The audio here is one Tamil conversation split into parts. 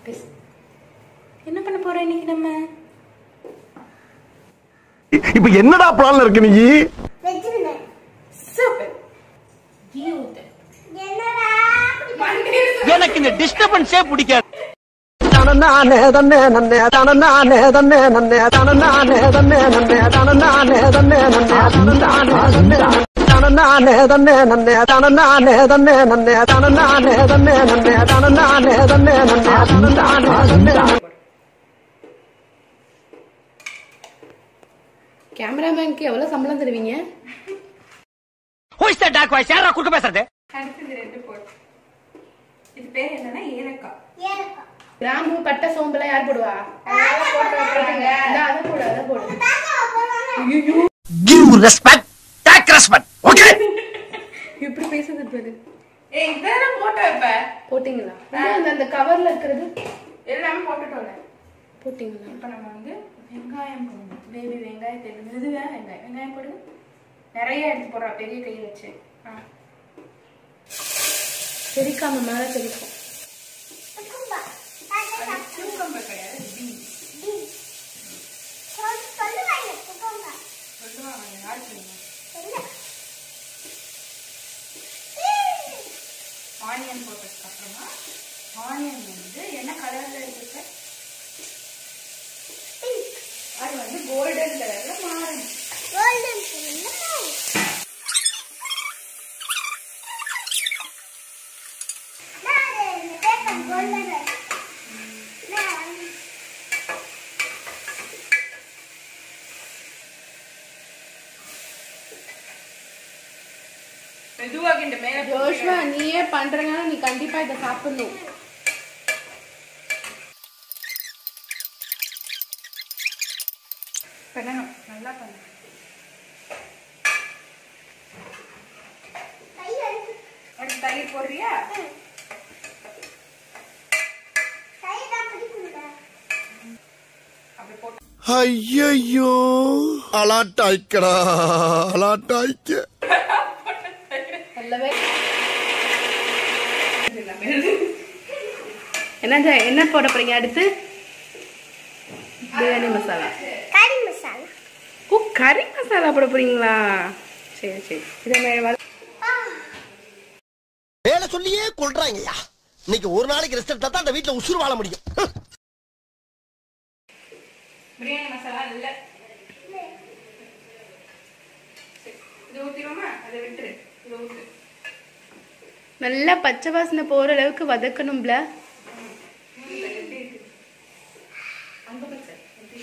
பேசு. என்ன பண்ண போறோம் இன்னைக்கு நம்ம இப்ப என்னடா பிளான்ல இருக்கு நீ வச்சிருந்தேன் சூப்பர் கீ ஊத்து என்னடா அப்படி மண்டே எனக்கு இந்த டிஸ்டர்பன்ஸே பிடிக்காது தனநானே தன்னே நன்னே தனநானே தன்னே நன்னே தனநானே தன்னே நன்னே தனநானே தன்னே நன்னே தனநானே தன்னே தனநானே தன்னே நன்னே தனநானே தன்னே நன்னே தனநானே தன்னே நன்னே தனநானே தன்னே நன்னே தனநானே தன்னே கேமராமேனுக்கு எவ்வளவு சம்பளம் தருவீங்க who is that dog voice யாரா குறுக்க பேசுறது அடுத்தது ரெண்டு போடு இது பேர் என்னன்னா ஏலக்காய் ஏறக்கா கிராம்பு பட்டை சோம்பெல்லாம் யார் போடுவா போடுங்க அதை போடு அதை போடு தாத்தா போறாங்க give respect take respect okay இப்படி பேசுறது பாரு ஏய் இதெல்லாம் போட்டோ இப்ப போட்டீங்களா அந்த அந்த கவர்ல இருக்கிறது எல்லாமே போட்டுட்டோம்ல போட்டீங்களா இப்ப நம்ம வந்து வெங்காயம் போடணும் பேபி வெங்காயத்தை மெதுவா வெங்காயம் வெங்காயம் போடுங்க நிறைய எடுத்து போடுறா பெரிய கை வச்சு ஆ. தெரிக்காம மேல தெரிக்கும் குக்கும்பா தாத்தா cucumber கிடையாது beans. சொல் சொல்லுவாங்க குக்கும்பா சொல்லுவாங்க யார் சொல்லுங்க சொல்லு ஆனியன் போட்டதுக்கு அப்புறமா ஆனியன் வந்து என்ன கலர்ல இருக்கு அது வந்து கோல்டன் கலர்ல மாறும் கோல்டன் சொல்லுங்க நான் இந்த பேப்பர் கோல்டன் நான் மெதுவாகின்ற மேல ஜோஷ்வா நீயே பண்றீங்கன்னா நீ கண்டிப்பா இதை சாப்பிடணும் பண்ணணும் நல்லா பண்ணு கை எடுத்து அடுத்து தயிர் போடுறியா கை தான் பிடிக்குங்க அப்படி போட்டு ஐயோ அலாட்டாய்க்கடா அலாட்டாய்க்க நல்லவே என்ன என்ன போட போறீங்க அடுத்து பிரியாணி மசாலா கறி மசாலா ஓ கறி மசாலா போட போறீங்களா சரி சரி இதை மே- வத- வேலை சொல்லியே கொள்றாங்கய்யா இன்னைக்கு ஒரு நாளைக்கு ரெஸ்ட் எடுத்தா தான் அந்த வீட்டுல உசுறு வாழ முடியும் பிரியாணி மசாலா இல்ல இது ஊத்திடுவோமா அதை விட்டுரு இதை ஊத்து நல்லா பச்சை வாசனை போற அளவுக்கு வதக்கணும்ல அங்க பச்சை எப்படி?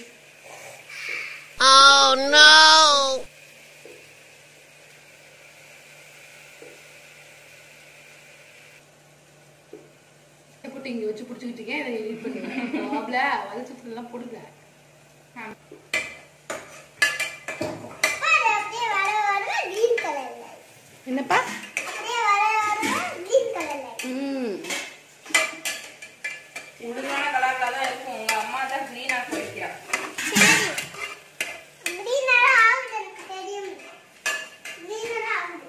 குட்டி இங்க வச்சு புடிச்சுக்கிட்டீங்க இதை எடிட் பண்ணுங்க மாப்ள வதச்சதுலாம் போடுங்க அது அப்படியே வர வர கிரீன் கலர்ல என்னப்பா அப்படியே வர வர கிரீன் கலர்ல ம் ஒழுங்கான கலர்ல தான் இருக்கும் உங்க அம்மா தான் கிளீனா வைக்கிறா சரி கிரீன் ஆகுது எனக்கு தெரியும் கிரீன் ஆகுது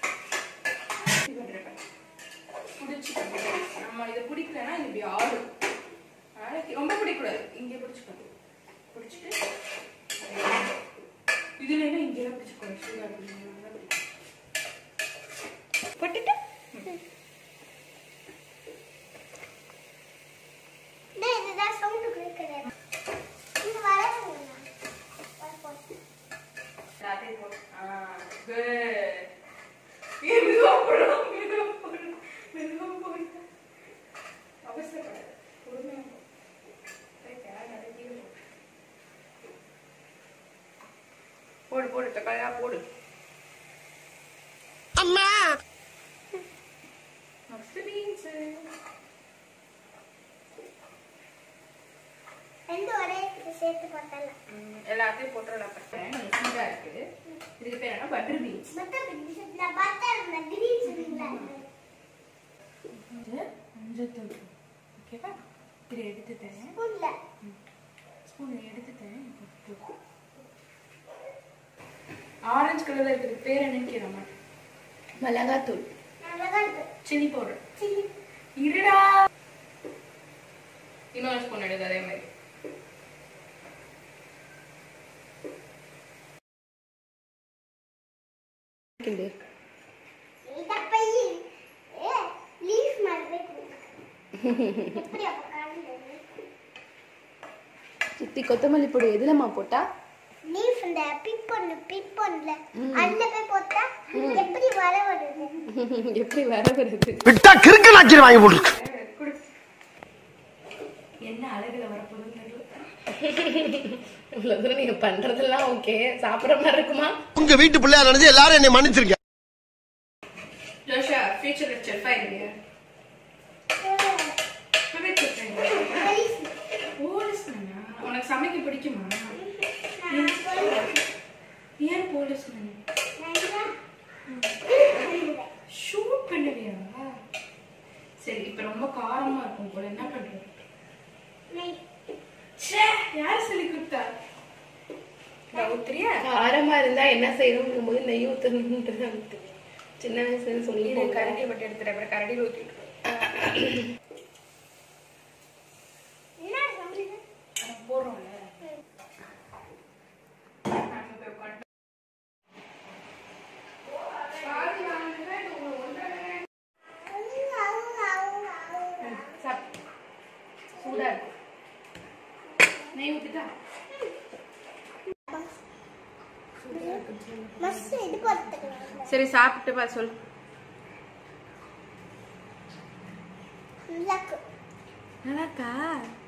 பிடிச்சி நம்ம இதை பிடிக்கலன்னா இது இப்படி ஆடும் அதனால ரொம்ப பிடிக்கக்கூடாது இங்கே பிடிச்சிக்கணும் பிடிச்சிட்டு இதுல என்ன இங்கே பிடிச்சிக்கணும் சுகர் போட்டுட்டு டேய் இதுதான் சவுண்ட் கொடுக்குறது இங்க வர எல்லாத்தையும் போட்டு ஆ குட் மெதுவா போடும் மெதுவா போடும் மெதுவா போடும் அவசரப்படாது பொறுமையா போ. போய் தேவை அதை கீழே போடு. போடு போடு தக்காளியா போடு அம்மா நெக்ஸ்ட் பீன்ஸ் ரெண்டு ஒரே இது சேர்த்து போட்டலாம் எல்லாத்தையும் போட்டுடலாம் பார்த்தேன் சூடா இருக்கு இதுக்கு பேர் என்ன பட்டர் பீன்ஸ் பட்டர் பிடிச்சதுல பட்டர் இந்த கிரீன் சொன்னீங்களா மஞ்சத்தூள் ஓகேவா இது எடுத்துட்டேன் ஸ்பூன்ல ஸ்பூன் எடுத்துட்டேன் ஆரஞ்சு கலர்ல இருக்கிறது பேர் என்னன்னு கேட்காம மிளகாத்தூள் அழகா இருக்கு சில்லி பவுடர் சில்லி இருடா இன்னொரு ஸ்பூன் எடுத்து அதே மாதிரி இத போய் ஏ லீஃப் மாதிரி எப்படி அப்ப காணுது சித்தி கொத்தமல்லி பொடி எதுலம்மா போட்டா லீஃப் இந்த பிக் பண்ணு பிக் பண்ணல அதுல போய் போட்டா எப்படி வர வருது எப்படி வர வருது விட்டா கிறுக்கு நாக்கி வாங்கி போட்டுருக்கு என்ன அழகுல வரப்போகுதுன்னு தெரியல இவ்வளவு தூரம் நீங்க பண்றதெல்லாம் ஓகே சாப்பிடுற மாதிரி இருக்குமா உங்க வீட்டு பிள்ளையா நினைச்சு எல்லாரும் என்னை மன்னிச்சிருக்க ஜோஷா ஃபியூச்சர் லெக்சர் ஃபைல் இல்லையா போலீஸ் உனக்கு சமைக்க பிடிக்குமா ஏன் போலீஸ் ஷூட் பண்ணுவியா சரி இப்ப ரொம்ப காரமா இருக்கும் போல என்ன பண்றது ச்சே யார் சொல்லி கொடுத்தா ஊத்துறியா காரமா இருந்தா என்ன செய்யணும் போது நெய் ஊத்தணும்ன்றது எனக்கு தெரியும். சின்ன வயசுல சொல்லி இது கரண்டி மட்டும் எடுத்துட்டு அப்புறம் கரண்டியில் ஊத்திட்டு என்ன சொல்லுது போடுறோம்ல சாப்பிட்டு சூடா இருக்கு நெய் ஊத்திட்டா மஸ்ட் இது போட்டுக்கலாம் சரி சாப்பிட்டு பா சொல் நல்லாக்கு நல்லாக்கா